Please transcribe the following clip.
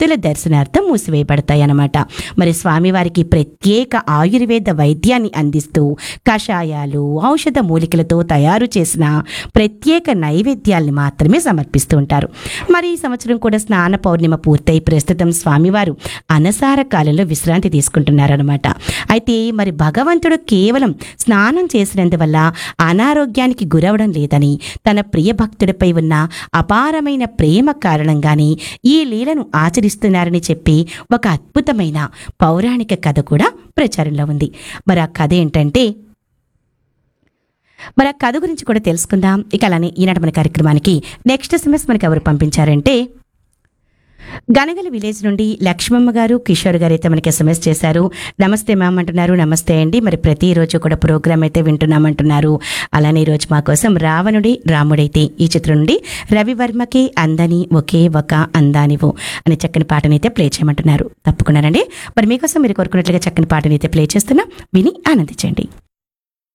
భక్తుల దర్శనార్థం మూసివేయబడతాయి అన్నమాట మరి స్వామివారికి ప్రత్యేక ఆయుర్వేద వైద్యాన్ని అందిస్తూ కషాయాలు ఔషధ మూలికలతో తయారు చేసిన ప్రత్యేక నైవేద్యాల్ని మాత్రమే సమర్పిస్తూ ఉంటారు మరి ఈ సంవత్సరం కూడా స్నాన పౌర్ణిమ పూర్తయి ప్రస్తుతం స్వామివారు అనసార కాలంలో విశ్రాంతి తీసుకుంటున్నారనమాట అయితే మరి భగవంతుడు కేవలం స్నానం చేసినందువల్ల అనారోగ్యానికి గురవడం లేదని తన ప్రియ భక్తుడిపై ఉన్న అపారమైన ప్రేమ కారణంగానే ఈ లీలను ఆచరిస్తున్నారని చెప్పి ఒక అద్భుతమైన పౌరాణిక కథ కూడా ప్రచారంలో ఉంది మరి ఆ కథ ఏంటంటే మరి ఆ కథ గురించి కూడా తెలుసుకుందాం ఇక అలానే ఈనాటి మన కార్యక్రమానికి నెక్స్ట్ ఎస్ఎంఎస్ మనకి ఎవరు పంపించారంటే గనగల విలేజ్ నుండి లక్ష్మమ్మ గారు కిషోర్ గారు అయితే మనకి ఎస్ఎంఎస్ చేశారు నమస్తే మ్యామ్ అంటున్నారు నమస్తే అండి మరి ప్రతిరోజు కూడా ప్రోగ్రామ్ అయితే వింటున్నామంటున్నారు అలానే ఈరోజు మా కోసం రావణుడి రాముడైతే ఈ చిత్రం నుండి రవివర్మకి అందని ఒకే ఒక అందానివు అనే చక్కని పాటనైతే ప్లే చేయమంటున్నారు తప్పకుండానండి మరి మీకోసం మీరు కోరుకున్నట్లుగా చక్కని పాటనైతే ప్లే చేస్తున్నా విని ఆనందించండి